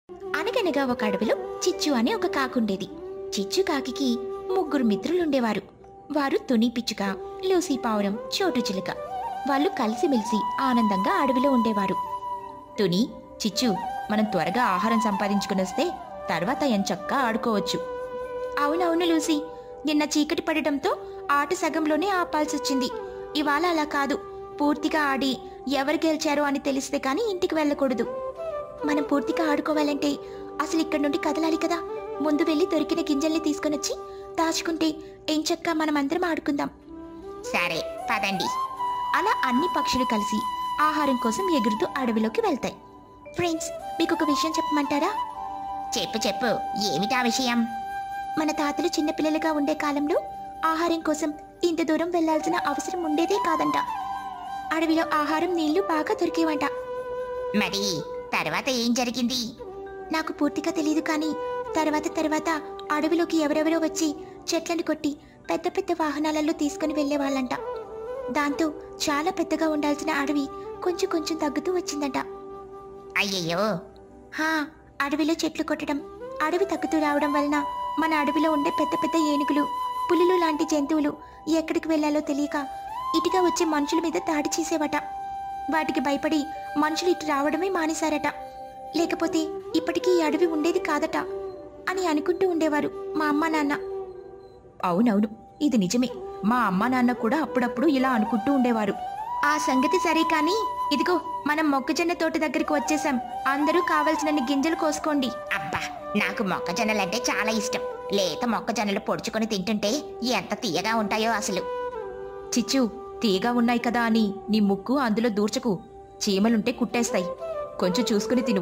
అనగనగా ఒక అడవిలో చిచ్చు అనే ఒక కాకుండేది చిచ్చు కాకికి ముగ్గురు మిత్రులుండేవారు వారు తుని పిచ్చుక లూసీ పావురం చోటు చిలుక వాళ్ళు కలిసిమెలిసి ఆనందంగా అడవిలో ఉండేవారు తుని చిచ్చు మనం త్వరగా ఆహారం సంపాదించుకుని వస్తే తర్వాత ఎంచక్కా ఆడుకోవచ్చు అవునవును లూసీ నిన్న చీకటి పడటంతో ఆట సగంలోనే ఆపాల్సొచ్చింది ఇవాళ అలా కాదు పూర్తిగా ఆడి ఎవరు గెలిచారో అని తెలిస్తే కానీ ఇంటికి వెళ్ళకూడదు మనం పూర్తిగా ఆడుకోవాలంటే అసలు ఇక్కడి నుండి కదలాలి కదా ముందు వెళ్ళి దొరికిన గింజల్ని తీసుకొనొచ్చి దాచుకుంటే ఎంచక్కా మనమందరం ఆడుకుందాం సరే పదండి అలా అన్ని పక్షులు కలిసి ఆహారం కోసం ఎగురుతూ అడవిలోకి వెళ్తాయి ఫ్రెండ్స్ మీకు ఒక విషయం చెప్పమంటారా చెప్పు చెప్పు ఏమిటా విషయం మన తాతలు చిన్నపిల్లలుగా ఉండే కాలంలో ఆహారం కోసం ఇంత దూరం వెళ్లాల్సిన అవసరం ఉండేదే కాదంట అడవిలో ఆహారం నీళ్లు బాగా దొరికేవంట మరి తర్వాత ఏం జరిగింది నాకు పూర్తిగా తెలియదు కానీ తర్వాత తర్వాత అడవిలోకి ఎవరెవరో వచ్చి చెట్లను కొట్టి పెద్ద పెద్ద వాహనాలలో తీసుకుని వెళ్లేవాళ్ళంట దాంతో చాలా పెద్దగా ఉండాల్సిన అడవి కొంచెం కొంచెం తగ్గుతూ వచ్చిందంట అయ్యయ్యో హా అడవిలో చెట్లు కొట్టడం అడవి తగ్గుతూ రావడం వలన మన అడవిలో ఉండే పెద్ద పెద్ద ఏనుగులు పులులు లాంటి జంతువులు ఎక్కడికి వెళ్ళాలో తెలియక ఇటుగా వచ్చే మనుషుల మీద దాడి చేసేవట వాటికి భయపడి మనుషులు ఇటు రావడమే మానేశారట లేకపోతే ఇప్పటికీ ఈ అడవి ఉండేది కాదట అని అనుకుంటూ ఉండేవారు మా అమ్మ నాన్న అవునవును ఇది నిజమే మా అమ్మా నాన్న కూడా అప్పుడప్పుడు ఇలా అనుకుంటూ ఉండేవారు ఆ సంగతి సరే కానీ ఇదిగో మనం మొక్కజొన్న తోట దగ్గరికి వచ్చేసాం అందరూ కావలసినన్ని గింజలు కోసుకోండి అబ్బా నాకు మొక్కజొన్నలంటే చాలా ఇష్టం లేత మొక్కజొన్నలు పొడుచుకొని తింటుంటే ఎంత తీయగా ఉంటాయో అసలు చిచ్చు తీయగా ఉన్నాయి కదా అని నీ ముక్కు అందులో దూర్చకు చీమలుంటే కుట్టేస్తాయి కొంచెం చూసుకుని తిను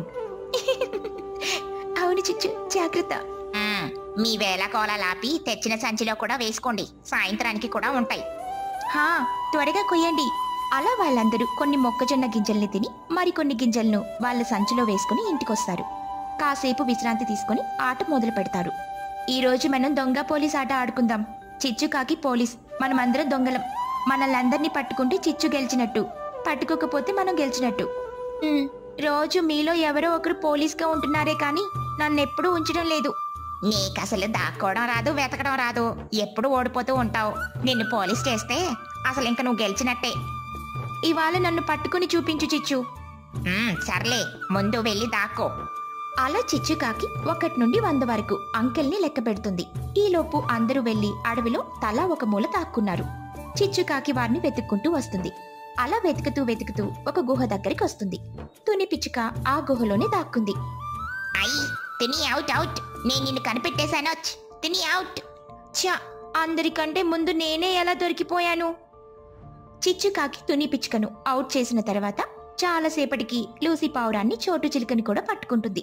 అవును చిచ్చు జాగ్రత్త మీ వేళ కోలాలాపి తెచ్చిన సంచిలో కూడా వేసుకోండి సాయంత్రానికి కూడా ఉంటాయి హా త్వరగా కొయ్యండి అలా వాళ్ళందరూ కొన్ని మొక్కజొన్న గింజల్ని తిని మరికొన్ని గింజలను వాళ్ళ సంచిలో వేసుకుని ఇంటికొస్తారు కాసేపు విశ్రాంతి తీసుకుని ఆట మొదలు పెడతారు ఈ రోజు మనం దొంగ పోలీస్ ఆట ఆడుకుందాం చిచ్చుకాకి పోలీస్ మనమందరం దొంగలం మనల్ని పట్టుకుంటే చిచ్చు గెలిచినట్టు పట్టుకోకపోతే మనం గెలిచినట్టు ఉమ్, రోజు మీలో ఎవరో ఒకరు పోలీస్గా ఉంటున్నారే కానీ నన్నెప్పుడూ ఉంచడం లేదు నీకసలు దాక్కోవడం రాదు వెతకడం రాదు ఎప్పుడు ఓడిపోతూ ఉంటావు నిన్ను పోలీస్ చేస్తే అసలు ఇంక నువ్వు గెలిచినట్టే ఇవాళ నన్ను పట్టుకుని చూపించు చిచ్చు సర్లే ముందు వెళ్ళి దాక్కో అలా చిచ్చుకాకి ఒకటి నుండి వంద వరకు అంకెల్ని లెక్క పెడుతుంది ఈలోపు అందరూ వెళ్లి అడవిలో తలా ఒక మూల దాక్కున్నారు చిచ్చుకాకి వారిని వెతుక్కుంటూ వస్తుంది అలా వెతుకుతూ వెతుకుతూ ఒక గుహ దగ్గరికి వస్తుంది తుని పిచ్చుక ఆ గుహలోనే దాక్కుంది అయ్యి తిని అవుట్ అవుట్ నేను నిన్ను కనిపెట్టేశాను తిని అవుట్ ఛా అందరికంటే ముందు నేనే ఎలా దొరికిపోయాను చిచ్చుకాకి తుని పిచ్చుకను అవుట్ చేసిన తర్వాత చాలాసేపటికి లూసీ పావురాన్ని చోటు చిలుకని కూడా పట్టుకుంటుంది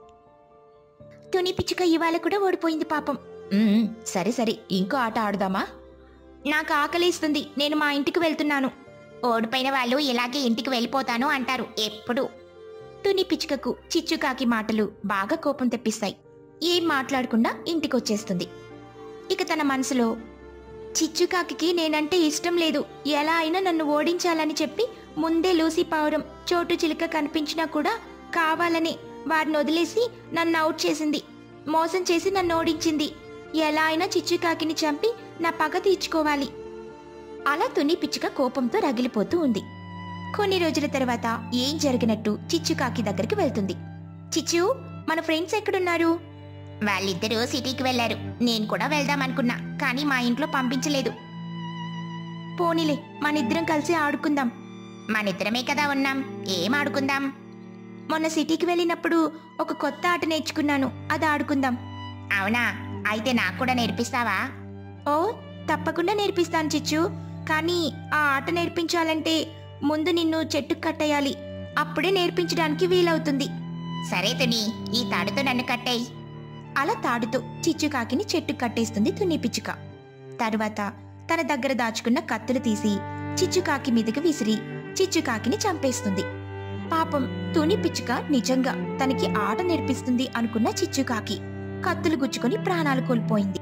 తుని పిచ్చుక ఇవాళ కూడా ఓడిపోయింది పాపం "ఉమ్, సరే సరే ఇంకో ఆట ఆడుదామా నాకు ఆకలిస్తుంది నేను మా ఇంటికి వెళ్తున్నాను ఓడిపోయిన వాళ్ళు ఇలాగే ఇంటికి వెళ్ళిపోతాను అంటారు ఎప్పుడు తుని పిచ్చుకకు చిచ్చుకాకి మాటలు బాగా కోపం తెప్పిస్తాయి ఏం మాట్లాడకుండా ఇంటికొచ్చేస్తుంది ఇక తన మనసులో చిచ్చుకాకి నేనంటే ఇష్టం లేదు ఎలా అయినా నన్ను ఓడించాలని చెప్పి ముందే లూసి పావురం చోటు చిలుక కనిపించినా కూడా కావాలని వారిని వదిలేసి నన్ను అవుట్ చేసింది మోసం చేసి నన్ను ఓడించింది ఎలా అయినా చిచ్చుకాకిని చంపి నా పగ తీర్చుకోవాలి అలా తుని పిచ్చుక కోపంతో రగిలిపోతూ ఉంది కొన్ని రోజుల తర్వాత ఏం జరిగినట్టు చిచ్చుకాకి దగ్గరికి వెళ్తుంది చిచ్చు మన ఫ్రెండ్స్ ఎక్కడున్నారు వాళ్ళిద్దరూ సిటీకి వెళ్లారు నేను కూడా వెళ్దాం అనుకున్నా కానీ మా ఇంట్లో పంపించలేదు పోనీలే మనిద్దరం కలిసి ఆడుకుందాం మనిద్దరమే కదా ఉన్నాం ఏం ఆడుకుందాం మొన్న సిటీకి వెళ్ళినప్పుడు ఒక కొత్త ఆట నేర్చుకున్నాను అది ఆడుకుందాం అవునా అయితే నాకు కూడా నేర్పిస్తావా ఓ తప్పకుండా నేర్పిస్తాను చిచ్చు కానీ ఆ ఆట నేర్పించాలంటే ముందు నిన్ను చెట్టుకు కట్టేయాలి అప్పుడే నేర్పించడానికి వీలవుతుంది సరే తుని ఈ తాడుతో నన్ను కట్టేయి అలా తాడుతో చిచ్చుకాకిని చెట్టు కట్టేస్తుంది తుని పిచ్చుక తరువాత తన దగ్గర దాచుకున్న కత్తులు తీసి చిచ్చుకాకి మీదకి విసిరి చిచ్చుకాకిని చంపేస్తుంది పాపం తుని పిచ్చుక నిజంగా తనకి ఆట నేర్పిస్తుంది అనుకున్న చిచ్చుకాకి కత్తులు గుచ్చుకొని ప్రాణాలు కోల్పోయింది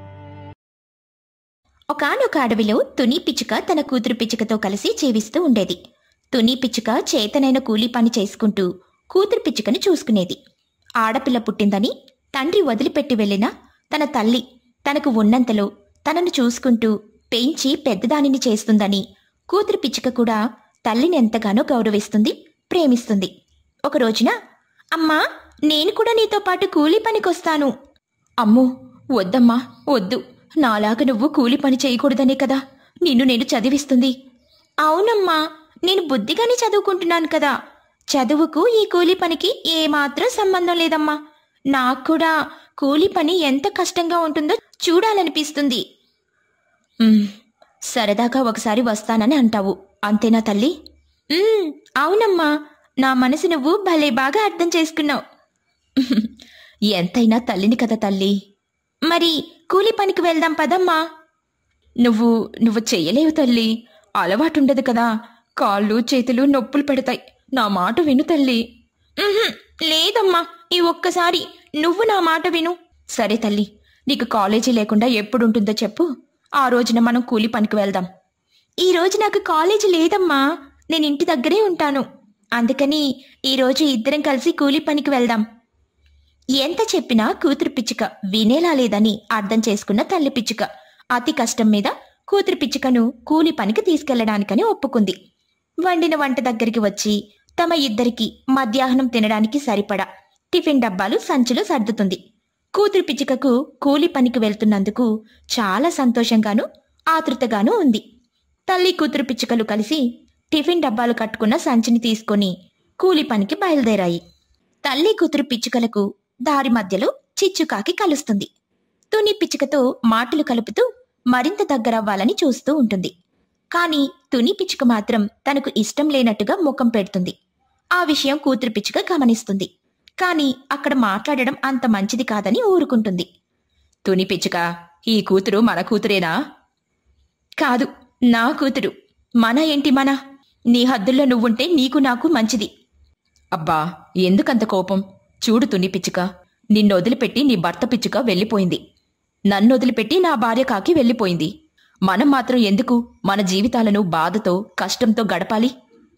ఒకానొక అడవిలో తుని పిచ్చుక తన కూతురు పిచ్చుకతో కలిసి జీవిస్తూ ఉండేది తుని పిచ్చుక చేతనైన కూలీ పని చేసుకుంటూ కూతురు పిచ్చుకని చూసుకునేది ఆడపిల్ల పుట్టిందని తండ్రి వదిలిపెట్టి వెళ్ళిన తన తల్లి తనకు ఉన్నంతలో తనను చూసుకుంటూ పెంచి పెద్దదానిని చేస్తుందని కూతురు పిచ్చుక కూడా తల్లిని ఎంతగానో గౌరవిస్తుంది ప్రేమిస్తుంది ఒక రోజున అమ్మా నేను కూడా నీతో పాటు కూలి పనికొస్తాను అమ్మో వద్దమ్మా వద్దు నాలాగా నువ్వు కూలి పని చేయకూడదనే కదా నిన్ను నేను చదివిస్తుంది అవునమ్మా నేను బుద్ధిగానే చదువుకుంటున్నాను కదా చదువుకు ఈ కూలి పనికి ఏమాత్రం సంబంధం లేదమ్మా నాకు కూడా కూలి పని ఎంత కష్టంగా ఉంటుందో చూడాలనిపిస్తుంది "ఉమ్, సరదాగా ఒకసారి వస్తానని అంటావు అంతేనా తల్లి "ఉమ్, అవునమ్మా నా మనసు నువ్వు భలే బాగా అర్థం చేసుకున్నావు ఎంతైనా తల్లిని కదా తల్లి మరి కూలి పనికి వెళ్దాం పదమ్మా నువ్వు నువ్వు చెయ్యలేవు తల్లి అలవాటుండదు కదా కాళ్ళు చేతులు నొప్పులు పెడతాయి నా మాట విను తల్లి "ఉహుం, లేదమ్మా ఈ ఒక్కసారి నువ్వు నా మాట విను సరే తల్లి నీకు కాలేజీ లేకుండా ఎప్పుడుంటుందో చెప్పు ఆ రోజున మనం కూలి పనికి వెళ్దాం ఈ రోజు నాకు కాలేజీ లేదమ్మా నేను ఇంటి దగ్గరే ఉంటాను అందుకని ఈ రోజు ఇద్దరం కలిసి కూలి పనికి వెళ్దాం ఎంత చెప్పినా కూతురు పిచ్చుక వినేలా లేదని అర్థం చేసుకున్న తల్లి పిచ్చుక అతి కష్టం మీద కూతురు పిచ్చుకను కూలి పనికి తీసుకెళ్లడానికని ఒప్పుకుంది వండిన వంట దగ్గరికి వచ్చి తమ ఇద్దరికి మధ్యాహ్నం తినడానికి సరిపడా టిఫిన్ డబ్బాలు సంచులు సర్దుతుంది కూతురు పిచ్చుకకు కూలి పనికి వెళ్తున్నందుకు చాలా సంతోషంగాను ఆతృతగాను ఉంది తల్లి కూతురు పిచ్చుకలు కలిసి టిఫిన్ డబ్బాలు కట్టుకున్న సంచిని తీసుకొని కూలి పనికి బయలుదేరాయి తల్లి కూతురు పిచ్చుకలకు దారి మధ్యలో చిచ్చుకాకి కలుస్తుంది తుని పిచ్చుకతో మాటలు కలుపుతూ మరింత దగ్గరవ్వాలని చూస్తూ ఉంటుంది కాని తుని పిచ్చుక మాత్రం తనకు ఇష్టం లేనట్టుగా ముఖం పెడుతుంది ఆ విషయం కూతురు పిచ్చుక గమనిస్తుంది కాని అక్కడ మాట్లాడడం అంత మంచిది కాదని ఊరుకుంటుంది తుని పిచ్చుక ఈ కూతురు మన కూతురేనా కాదు నా కూతురు మన ఏంటి మన నీ హద్దుల్లో నువ్వుంటే నీకు నాకు మంచిది అబ్బా ఎందుకంత కోపం చూడు తుని పిచ్చుక నిన్ను వదిలిపెట్టి నీ భర్త పిచ్చుక వెళ్ళిపోయింది నన్ను వదిలిపెట్టి నా భార్య కాకి వెళ్ళిపోయింది మనం మాత్రం ఎందుకు మన జీవితాలను బాధతో కష్టంతో గడపాలి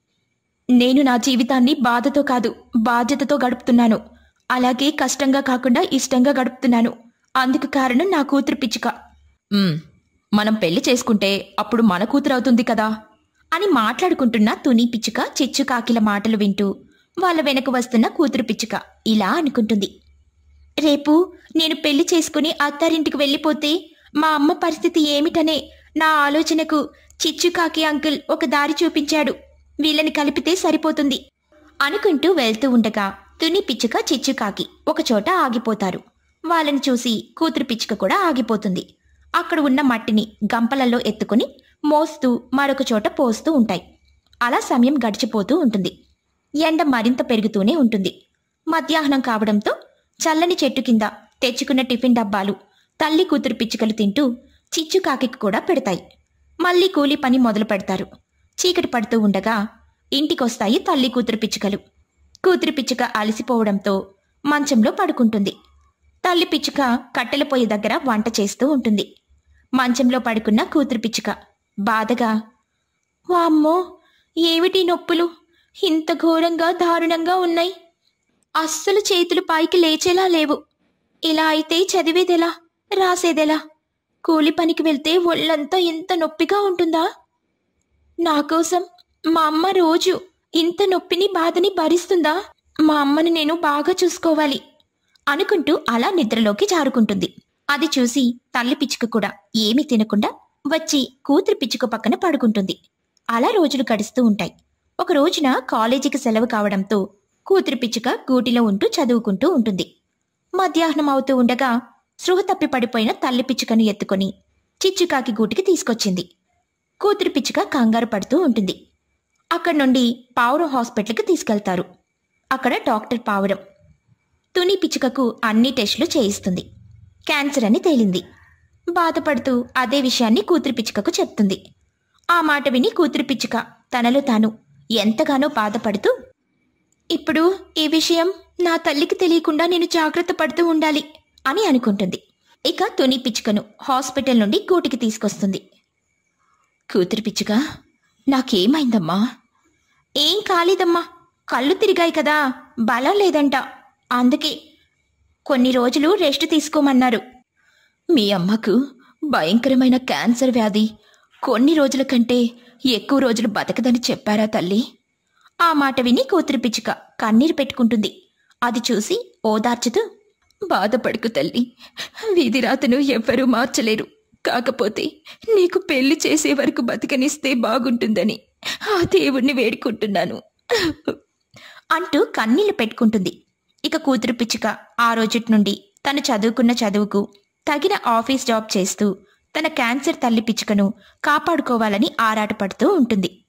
నేను నా జీవితాన్ని బాధతో కాదు బాధ్యతతో గడుపుతున్నాను అలాగే కష్టంగా కాకుండా ఇష్టంగా గడుపుతున్నాను అందుకు కారణం నా కూతురు పిచ్చుక "ఉమ్, మనం పెళ్లి చేసుకుంటే అప్పుడు మన కూతురు అవుతుంది కదా అని మాట్లాడుకుంటున్న తుని పిచ్చుక చిచ్చు కాకిల మాటలు వింటూ వాళ్ళ వెనక వస్తున్న కూతురు పిచ్చుక ఇలా అనుకుంటుంది రేపు నేను పెళ్లి చేసుకుని అత్తారింటికి వెళ్ళిపోతే మా అమ్మ పరిస్థితి ఏమిటనే నా ఆలోచనకు చిచ్చుకాకి అంకుల్ ఒక దారి చూపించాడు వీళ్ళని కలిపితే సరిపోతుంది అనుకుంటూ వెళ్తూ ఉండగా తుని పిచ్చుక చిచ్చుకాకి ఒకచోట ఆగిపోతారు వాళ్ళని చూసి కూతురు పిచ్చుక కూడా ఆగిపోతుంది అక్కడ ఉన్న మట్టిని గంపలలో ఎత్తుకుని మోస్తూ మరొక చోట పోస్తూ ఉంటాయి అలా సమయం గడిచిపోతూ ఉంటుంది ఎండ మరింత పెరుగుతూనే ఉంటుంది మధ్యాహ్నం కావడంతో చల్లని చెట్టు కింద తెచ్చుకున్న టిఫిన్ డబ్బాలు తల్లి కూతురు పిచ్చుకలు తింటూ చిచ్చుకాకి కూడా పెడతాయి మళ్ళీ కూలి పని మొదలు పెడతారు చీకటి పడుతూ ఉండగా ఇంటికొస్తాయి తల్లి కూతురు పిచ్చుకలు కూతురు పిచ్చుక అలసిపోవడంతో మంచంలో పడుకుంటుంది తల్లి పిచ్చుక కట్టెల పొయ్యి దగ్గర వంట చేస్తూ ఉంటుంది మంచంలో పడుకున్న కూతురు పిచ్చుక బాధగా వామ్మో ఏమిటి నొప్పులు ఇంత ఘోరంగా దారుణంగా ఉన్నాయి అస్సలు చేతులు పైకి లేచేలా లేవు ఇలా అయితే చదివేదెలా రాసేదెలా కూలి పనికి వెళ్తే ఒళ్ళంతా ఇంత నొప్పిగా ఉంటుందా నా కోసం మా అమ్మ రోజు ఇంత నొప్పిని బాధని భరిస్తుందా మా అమ్మని నేను బాగా చూసుకోవాలి అనుకుంటూ అలా నిద్రలోకి జారుకుంటుంది అది చూసి తల్లి పిచ్చుక కూడా ఏమీ తినకుండా వచ్చి కూతురు పిచ్చుక పక్కన పడుకుంటుంది అలా రోజులు గడుస్తూ ఉంటాయి ఒక రోజున కాలేజీకి సెలవు కావడంతో కూతురు పిచ్చుక గూటిలో ఉంటూ చదువుకుంటూ ఉంటుంది మధ్యాహ్నం అవుతూ ఉండగా సృహ తప్పి పడిపోయిన తల్లి పిచ్చుకను ఎత్తుకొని చిచ్చుకాకి గూటికి తీసుకొచ్చింది కూతురు పిచ్చుక కంగారు పడుతూ ఉంటుంది అక్కడి నుండి పావురం హాస్పిటల్కి తీసుకెళ్తారు అక్కడ డాక్టర్ పావురం తుని పిచ్చుకకు అన్ని టెస్టులు చేయిస్తుంది క్యాన్సర్ అని తేలింది బాధపడుతూ అదే విషయాన్ని కూతురు పిచ్చుకకు చెప్తుంది ఆ మాట విని కూతురు పిచ్చుక తనలో తాను ఎంతగానో బాధపడుతూ ఇప్పుడు ఈ విషయం నా తల్లికి తెలియకుండా నేను జాగ్రత్త పడుతూ ఉండాలి అని అనుకుంటుంది ఇక తుని పిచ్చుకను హాస్పిటల్ నుండి గూటికి తీసుకొస్తుంది కూతురు పిచ్చుక నాకేమైందమ్మా ఏం కాలేదమ్మా కళ్ళు తిరిగాయి కదా బలం లేదంట అందుకే కొన్ని రోజులు రెస్ట్ తీసుకోమన్నారు మీ అమ్మకు భయంకరమైన క్యాన్సర్ వ్యాధి కొన్ని రోజుల కంటే ఎక్కువ రోజులు బతకదని చెప్పారా తల్లి ఆ మాట విని కూతురు పిచ్చుక కన్నీరు పెట్టుకుంటుంది అది చూసి ఓదార్చుతూ బాధపడుకు తల్లి వీధి రాతను ఎవ్వరూ మార్చలేరు కాకపోతే నీకు పెళ్లి చేసే వరకు బతకనిస్తే బాగుంటుందని ఆ దేవుణ్ణి వేడుకుంటున్నాను అంటూ కన్నీళ్లు పెట్టుకుంటుంది ఇక కూతురు పిచ్చుక ఆ రోజుటి నుండి తను చదువుకున్న చదువుకు తగిన ఆఫీస్ జాబ్ చేస్తూ తన క్యాన్సర్ తల్లి పిచ్చుకను కాపాడుకోవాలని ఆరాటపడుతూ ఉంటుంది